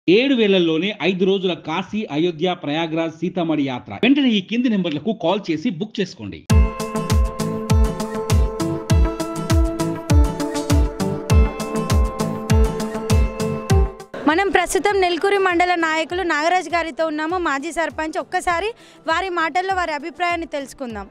ఏడు వేలల్లోనే ఐదు రోజుల కాశీ అయోధ్య ప్రయాగ్రాజ్ సీతామణి యాత్ర వెంటనే ఈ కింది నెంబర్లకు కాల్ చేసి బుక్ చేసుకోండి మనం ప్రస్తుతం నెల్కూరి మండల నాయకులు నాగరాజ్ గారితో ఉన్నాము మాజీ సర్పంచ్ ఒక్కసారి వారి మాటల్లో వారి అభిప్రాయాన్ని తెలుసుకుందాం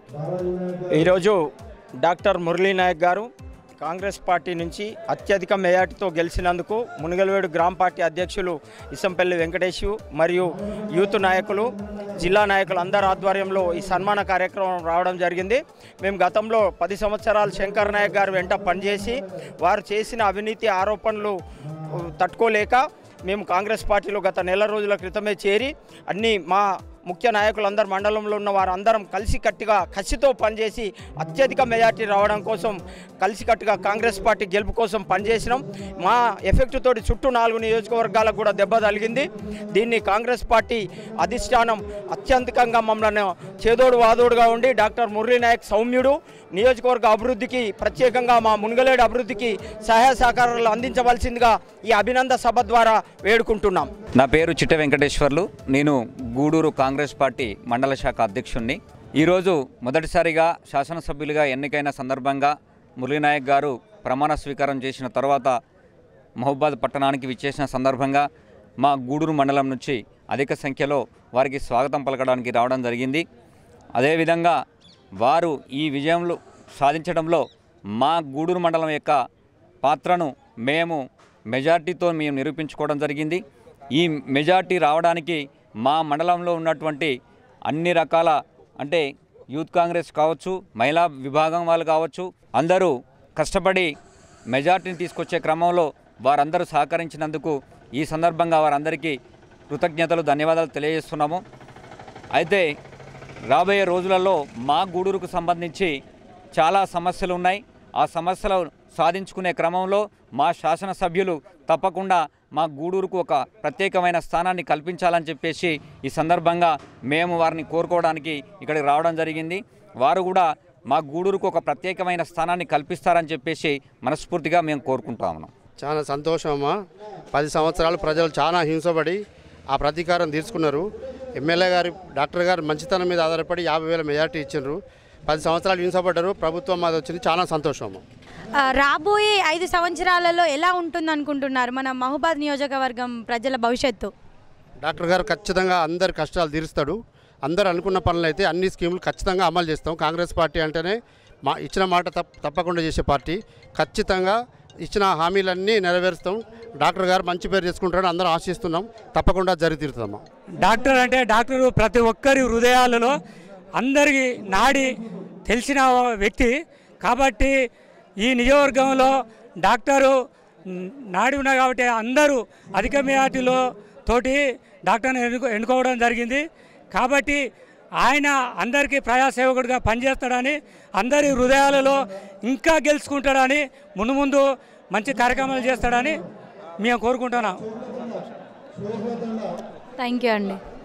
ఈరోజు డాక్టర్ మురళీ నాయక్ గారు కాంగ్రెస్ పార్టీ నుంచి అత్యధిక మెజార్టీతో గెలిచినందుకు మునిగలవేడు గ్రామ పార్టీ అధ్యక్షులు ఇసంపల్లి వెంకటేష్ మరియు యూత్ నాయకులు జిల్లా నాయకులు అందరి ఆధ్వర్యంలో ఈ సన్మాన కార్యక్రమం రావడం జరిగింది మేము గతంలో పది సంవత్సరాలు శంకర్ నాయక్ గారు వెంట పనిచేసి వారు చేసిన అవినీతి ఆరోపణలు ఉ, తట్టుకోలేక మేము కాంగ్రెస్ పార్టీలో గత నెల రోజుల క్రితమే చేరి అన్ని మా ముఖ్య నాయకులందరూ మండలంలో ఉన్న వారందరం కలిసికట్టుగా కసితో పనిచేసి అత్యధిక మెజార్టీ రావడం కోసం కలిసికట్టుగా కాంగ్రెస్ పార్టీ గెలుపు కోసం పనిచేసినాం మా ఎఫెక్ట్ తోటి చుట్టూ నాలుగు నియోజకవర్గాలకు కూడా దెబ్బ తగిలింది దీన్ని కాంగ్రెస్ పార్టీ అధిష్టానం అత్యంతికంగా మమ్మల్ని చేదోడు వాదోడుగా ఉండి డాక్టర్ మురళీ నాయక్ సౌమ్యుడు నియోజకవర్గ అభివృద్ధికి ప్రత్యేకంగా మా మునుగలేడు అభివృద్ధికి సహాయ సహకారాలు అందించవలసిందిగా ఈ అభినంద సభ ద్వారా వేడుకుంటున్నాం నా పేరు చిట్ట వెంకటేశ్వర్లు నేను గూడూరు కాంగ్రెస్ పార్టీ మండల శాఖ అధ్యక్షుణ్ణి ఈరోజు మొదటిసారిగా శాసనసభ్యులుగా ఎన్నికైన సందర్భంగా మురళీనాయక్ గారు ప్రమాణ స్వీకారం చేసిన తర్వాత మహబాద్ పట్టణానికి విచ్చేసిన సందర్భంగా మా గూడూరు మండలం నుంచి అధిక సంఖ్యలో వారికి స్వాగతం పలకడానికి రావడం జరిగింది అదేవిధంగా వారు ఈ విజయంలో సాధించడంలో మా గూడూరు మండలం యొక్క పాత్రను మేము మెజార్టీతో మేము నిరూపించుకోవడం జరిగింది ఈ మెజార్టీ రావడానికి మా మండలంలో ఉన్నటువంటి అన్ని రకాల అంటే యూత్ కాంగ్రెస్ కావచ్చు మహిళా విభాగం వాళ్ళు కావచ్చు అందరూ కష్టపడి మెజార్టీని తీసుకొచ్చే క్రమంలో వారందరూ సహకరించినందుకు ఈ సందర్భంగా వారందరికీ కృతజ్ఞతలు ధన్యవాదాలు తెలియజేస్తున్నాము అయితే రాబోయే రోజులలో మా గూడూరుకు సంబంధించి చాలా సమస్యలు ఉన్నాయి ఆ సమస్యలు సాధించుకునే క్రమంలో మా శాసనసభ్యులు తప్పకుండా మా గూడూరుకు ఒక ప్రత్యేకమైన స్థానాన్ని కల్పించాలని చెప్పేసి ఈ సందర్భంగా మేము వారిని కోరుకోవడానికి ఇక్కడికి రావడం జరిగింది వారు కూడా మా గూడూరుకు ఒక ప్రత్యేకమైన స్థానాన్ని కల్పిస్తారని చెప్పేసి మనస్ఫూర్తిగా మేము కోరుకుంటా ఉన్నాం చాలా సంతోషం అమ్మా పది సంవత్సరాలు ప్రజలు చాలా హింసపడి ఆ ప్రతీకారం తీర్చుకున్నారు ఎమ్మెల్యే గారి డాక్టర్ గారు మంచితనం మీద ఆధారపడి యాభై వేల మెజార్టీ ఇచ్చిండ్రు పది సంవత్సరాలు హింసపడ్డారు ప్రభుత్వం మాది వచ్చింది చాలా సంతోషం అమ్మా ఆ, రాబోయే ఐదు సంవత్సరాలలో ఎలా ఉంటుంది అనుకుంటున్నారు మన మహబాద్ నియోజకవర్గం ప్రజల భవిష్యత్తు డాక్టర్ గారు ఖచ్చితంగా అందరి కష్టాలు తీరుస్తాడు అందరు అనుకున్న పనులు అయితే అన్ని స్కీములు ఖచ్చితంగా అమలు చేస్తాం కాంగ్రెస్ పార్టీ అంటేనే మా ఇచ్చిన మాట తప్ప తప్పకుండా చేసే పార్టీ ఖచ్చితంగా ఇచ్చిన హామీలన్నీ నెరవేరుస్తాం డాక్టర్ గారు మంచి పేరు చేసుకుంటారని అందరం ఆశిస్తున్నాం తప్పకుండా జరిగి తీరుతామా డాక్టర్ అంటే డాక్టరు ప్రతి ఒక్కరి హృదయాలలో అందరికీ నాడి తెలిసిన వ్యక్తి కాబట్టి ఈ నియోజకవర్గంలో డాక్టరు మ్, నాడి ఉన్నారు కాబట్టి అందరూ అధిక మెజార్టీలో తోటి డాక్టర్ని ఎన్నుకో ఎన్నుకోవడం జరిగింది కాబట్టి ఆయన అందరికీ ప్రజాసేవకుడిగా పనిచేస్తాడని అందరి హృదయాలలో ఇంకా గెలుచుకుంటాడని ముందు ముందు మంచి కార్యక్రమాలు చేస్తాడని మేము కోరుకుంటున్నాం థ్యాంక్ యూ అండి